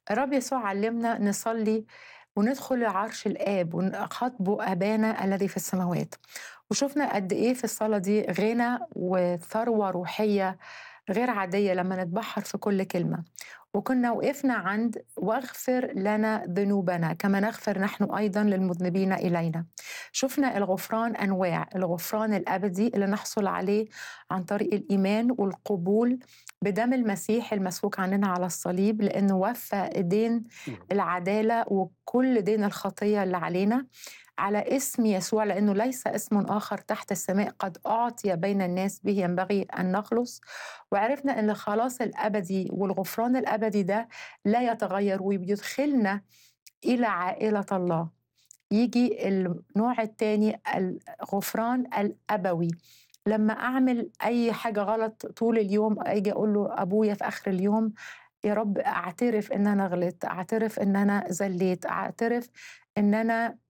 الرب يسوع علمنا نصلي وندخل لعرش الآب ونخاطبه أبانا الذي في السماوات وشفنا قد إيه في الصلاة دي غنى وثروة روحية غير عادية لما نتبحر في كل كلمة وكنا وقفنا عند واغفر لنا ذنوبنا كما نغفر نحن أيضا للمذنبين إلينا شفنا الغفران أنواع الغفران الأبدي اللي نحصل عليه عن طريق الإيمان والقبول بدم المسيح المسفوك عننا على الصليب لأنه وفى دين العدالة وكل دين الخطية اللي علينا على اسم يسوع لأنه ليس اسم آخر تحت السماء قد أعطي بين الناس به ينبغي أن نخلص وعرفنا أن الخلاص الأبدي والغفران الأبدي ده لا يتغير وبيدخلنا إلى عائلة الله يجي النوع الثاني الغفران الأبوي لما أعمل أي حاجة غلط طول اليوم أجي أقول له أبويا في آخر اليوم يا رب أعترف إن أنا غلطت أعترف إن أنا زليت أعترف إن أنا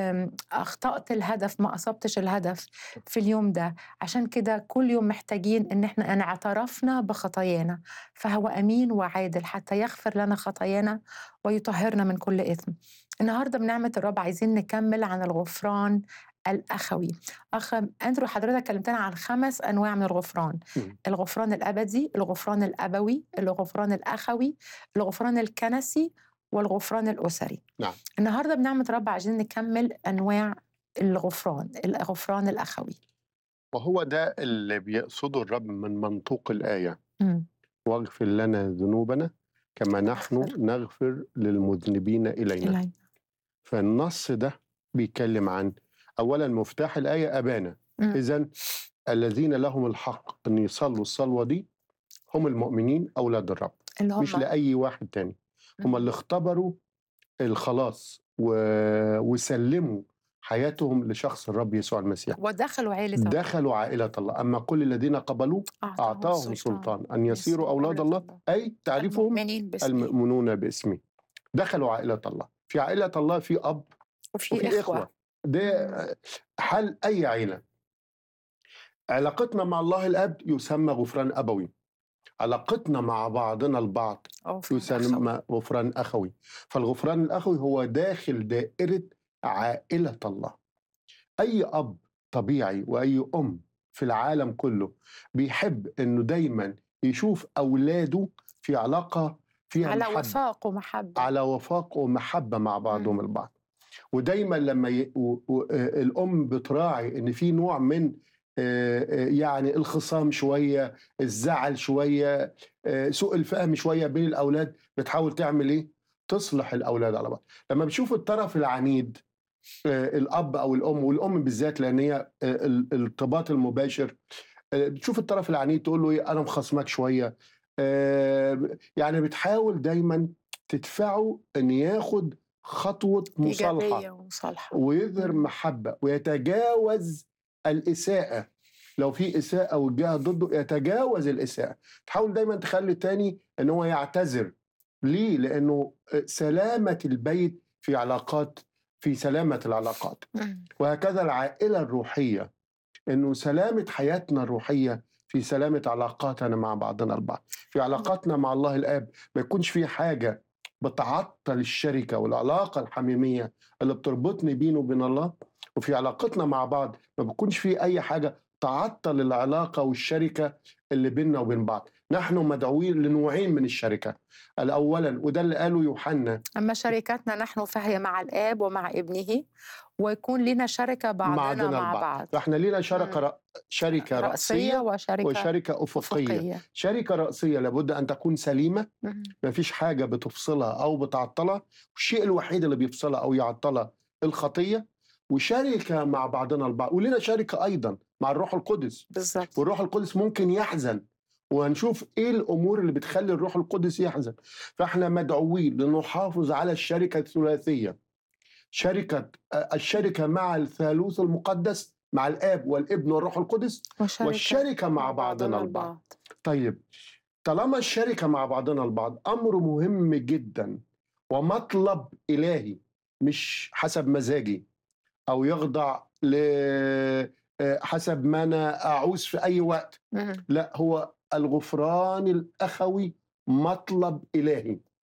اخطات الهدف ما اصبتش الهدف في اليوم ده عشان كده كل يوم محتاجين ان احنا ان اعترفنا بخطايانا فهو امين وعادل حتى يغفر لنا خطايانا ويطهرنا من كل اثم النهارده بنعمه الرب عايزين نكمل عن الغفران الاخوي اخ اندرو حضرتك كلمتنا عن خمس انواع من الغفران م. الغفران الابدي الغفران الابوي الغفران الاخوي الغفران الكنسي والغفران الأسري نعم النهاردة بنعمة رب عايزين نكمل أنواع الغفران الغفران الأخوي وهو ده اللي بيقصده الرب من منطوق الآية م. واغفر لنا ذنوبنا كما نحن أغفر. نغفر للمذنبين إلينا إلينا فالنص ده بيتكلم عن أولا مفتاح الآية أبانا م. إذا الذين لهم الحق أن يصلوا الصلوة دي هم المؤمنين أولاد الرب اللي هم مش لأي واحد تاني هم اللي اختبروا الخلاص و... وسلموا حياتهم لشخص الرب يسوع المسيح ودخلوا عائلة الله دخلوا عائلة الله أما كل الذين قبلوه أعطاهم سلطان أن يصيروا أولاد الله أي تعرفهم المؤمنين باسمه المؤمنون باسمه دخلوا عائلة الله في عائلة الله في أب وفي, وفي إخوة ده حل أي عائلة علاقتنا مع الله الأب يسمى غفران أبوي علاقتنا مع بعضنا البعض يسمى غفران أخوي فالغفران الأخوي هو داخل دائرة عائلة الله أي أب طبيعي وأي أم في العالم كله بيحب أنه دايما يشوف أولاده في علاقة فيها على محبة. وفاق ومحبة على وفاق ومحبة مع بعضهم البعض ودايما لما ي... و... و... الأم بتراعي أن في نوع من يعني الخصام شويه الزعل شويه سوء الفهم شويه بين الاولاد بتحاول تعمل ايه تصلح الاولاد على بعض لما بتشوف الطرف العنيد الاب او الام والام بالذات لان هي الارتباط المباشر بتشوف الطرف العنيد تقول له ايه انا مخصمك شويه يعني بتحاول دايما تدفعه ان ياخد خطوه مصالحه ومصالحة ويظهر محبه ويتجاوز الإساءة لو في إساءة والجهة ضده يتجاوز الإساءة تحاول دايما تخلي التاني أن هو يعتذر ليه؟ لأنه سلامة البيت في علاقات في سلامة العلاقات وهكذا العائلة الروحية أنه سلامة حياتنا الروحية في سلامة علاقاتنا مع بعضنا البعض في علاقاتنا مع الله الآب ما يكونش في حاجة بتعطل الشركة والعلاقة الحميمية اللي بتربطني بينه وبين الله وفي علاقتنا مع بعض ما بيكونش في اي حاجه تعطل العلاقه والشركه اللي بيننا وبين بعض نحن مدعوين لنوعين من الشركه الاولا وده اللي قاله يوحنا اما شركتنا نحن فهي مع الاب ومع ابنه ويكون لنا شركه بعضنا مع بعض, بعض. فاحنا لنا شركه ر... شركه رأسية, رأسية وشركه وشركه أفقية. أفقية. شركه رأسية لابد ان تكون سليمه ما فيش حاجه بتفصلها او بتعطلها الشيء الوحيد اللي بيفصلها او يعطلها الخطيه وشركة مع بعضنا البعض ولنا شركة أيضا مع الروح القدس بالظبط والروح القدس ممكن يحزن وهنشوف ايه الامور اللي بتخلي الروح القدس يحزن فاحنا مدعوين لنحافظ على الشركه الثلاثيه شركه الشركه مع الثالوث المقدس مع الاب والابن والروح القدس وشركة والشركه مع بعضنا البعض طيب طالما الشركه مع بعضنا البعض امر مهم جدا ومطلب الهي مش حسب مزاجي او يخضع ل حسب ما انا اعوز في اي وقت لا هو الغفران الاخوي مطلب الهي